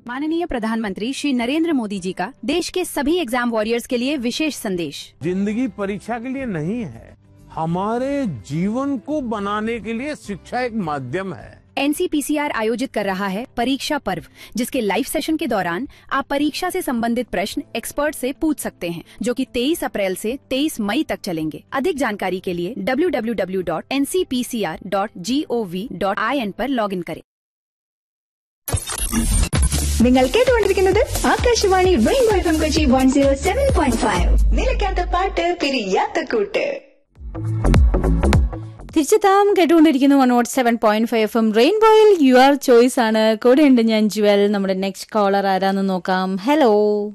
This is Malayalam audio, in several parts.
माननीय प्रधानमंत्री श्री नरेंद्र मोदी जी का देश के सभी एग्जाम वॉरियर्स के लिए विशेष संदेश जिंदगी परीक्षा के लिए नहीं है हमारे जीवन को बनाने के लिए शिक्षा एक माध्यम है एनसीपीसीआर आयोजित कर रहा है परीक्षा पर्व जिसके लाइव सेशन के दौरान आप परीक्षा से संबंधित प्रश्न एक्सपर्ट से पूछ सकते हैं जो कि 23 अप्रैल से 23 मई तक चलेंगे अधिक जानकारी के लिए www.ncpcr.gov.in पर लॉगिन करें നിങ്ങൾ കേട്ടുകൊണ്ടിരിക്കുന്നത് Akashvani rainbow F M Kochi one zero seven point five നിലയ്ക്കാത്ത പാട്ട് പിരിയാത്ത കൂട്ട് തിരിച്ചെത്താം കേട്ടുകൊണ്ടിരിക്കുന്നു one naught seven point five F M റെയിൻബോയിൽ യുവർ ചോയ്സ് ആണ് കൂടെയുണ്ട് ഞാൻ ജുവൽ നമ്മുടെ നെക്സ്റ്റ് കോളർ ആരാന്ന് നോക്കാം ഹലോ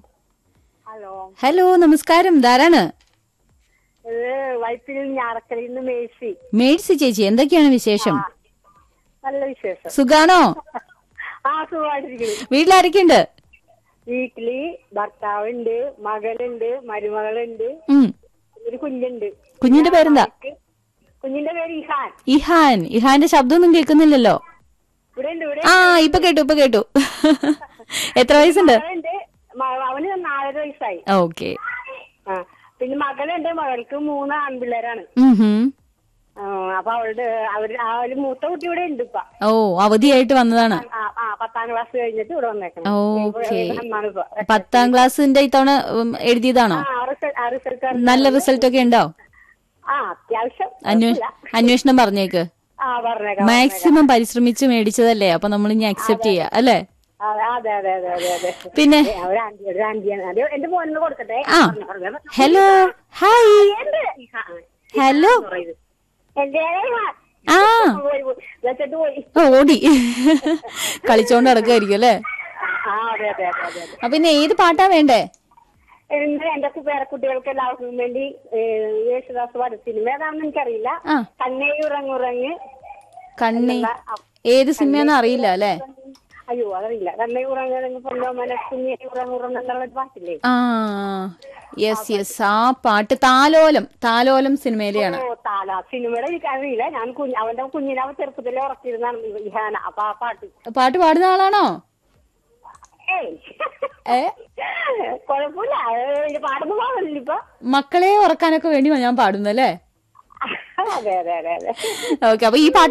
ഹലോ ഹലോ നമസ്കാരം ധാരാണ് ഇത് വൈപ്പിൽ ഞാറക്കലിൽ നിന്ന് മേഴ്സി മേഴ്സി ചേച്ചി എന്തൊക്കെയാണ് വിശേഷം നല്ല വിശേഷം സുഖാണോ ആ സുഖമായിട്ടിരിക്കുന്നു വീട്ടിലാരൊക്കെയുണ്ട് വീട്ടില് ഭർത്താവുണ്ട് മകളുണ്ട് മരുമകളുണ്ട് ഉം. ഒരു കുഞ്ഞുണ്ട് കുഞ്ഞിന്റെ പേരെന്താ ആൾക്ക് കുഞ്ഞിന്റെ പേര് ഇഹാൻ ഇഹാൻ ഇഹാന്റെ ശബ്ദമൊന്നും കേൾക്കുന്നില്ലല്ലോ ഇവിടെ ഉണ്ട് ഇവിടെ ആ ഇപ്പൊ കേട്ടു ഇപ്പൊ കേട്ടു എത്ര വയസ്സുണ്ട് മകളുണ്ട് മ- അവന് നാലര വയസ്സായി ഓക്കെ ആ പിന്നെ മകളുണ്ട് മകൾക്ക് മൂന്ന് ആൺപിള്ളേരാണ് ആ, അപ്പൊ അവളുടെ അവര് ആ ഒരു മൂത്ത കുട്ടി ഇവിടെ ഉണ്ട് ഇപ്പൊ ഓ അവധിയായിട്ട് വന്നതാണ് ആ ആ പത്താം ക്ലാസ് കഴിഞ്ഞിട്ട് ഇവിടെ വന്നേക്കണം ഓക്കെ എന്നാണ് ഇപ്പൊ. പത്താം ക്ലാസ്സിന്റെ ഇത്തവണ ഉം, എഴുതിയതാണോ ആ റിസൾട്ട് ആ റിസൾട്ട് നല്ല റിസൾട്ട് ഒക്കെ ഉണ്ടോ ആ അത്യാവശ്യം അന്വേ- കുഴപ്പമില്ല. അന്വേഷണം പറഞ്ഞേക്ക് ആ പറഞ്ഞേക്കാം മാക്സിമം പരിശ്രമിച്ച് മേടിച്ചതല്ലേ അപ്പൊ നമ്മൾ ഇനി അക്സെപ്റ്റ് ചെയ്യാം അല്ലേ ആ, അതെ അതെ അതെ അതെ അതെ പിന്നെ ഏ, ഒരു ആന്റി ഒരു ആന്റിയാണ് അത് എന്റെ മോനിന് കൊടുക്കട്ടെ ആ പറഞ്ഞു, പറഞ്ഞു. ഹലോ ഹായ് എന്ത്? ആ, ഹലോ പറയുന്നത്. എന്റെ ആ പോയി, പോയി. വെച്ചിട്ട് പോയി ഓ, ഓടി കളിച്ചോണ്ട് നടക്കായിരിക്കും അല്ലേ ആ അതെ അതെ അതെ അതെ അതെ അപ്പൊ ഇന്ന് ഏത് പാട്ടാ വേണ്ടേ എന്റെ എന്റെ പേരക്കുട്ടികൾക്ക് എല്ലാവർക്കും വേണ്ടി ഏ, യേശുദാസ് പാടും സിനിമ ഏതാണെന്ന് എനിക്കറിയില്ല ആ കണ്ണേ ഉറങ്ങുറങ്ങ് കണ്ണി ഏത് സിനിമയാന്ന് അറിയില്ല അല്ലേ അയ്യോ അതറിയില്ല കണ്ണേ ഉറങ്ങുറങ്ങ് പൊന്നോമന കുഞ്ഞേ ഉറങ്ങുറങ്ങ് എന്നുള്ള ഒരു പാട്ടില്ലേ ആ യെസ് യെസ് ആ പാട്ട് താലോലം താലോലം സിനിമയിലെയാണ് ഓ താല സിനിമയുടെ എനിക്ക് അറിയില്ല ഞാൻ കുഞ്ഞ് അവന്റെ കുഞ്ഞിനെ അവൻ ചെറുപ്പത്തിലെ ഉറക്കിയിരുന്നാണ് ഇഹാന അപ്പൊ ആ പാട്ട് പാട്ട് പാടുന്ന ആളാണോ ഏയ് ഏ കൊഴപ്പില്ല ഇത് പാടുന്ന പാടില്ല ഇപ്പൊ മക്കളെ ഉറക്കാനൊക്കെ വേണ്ടി ഞാൻ പാടുന്നല്ലേ അതെ അതെ അതെ അതെ ഓക്കെ അപ്പൊ ഈ പാട്ട്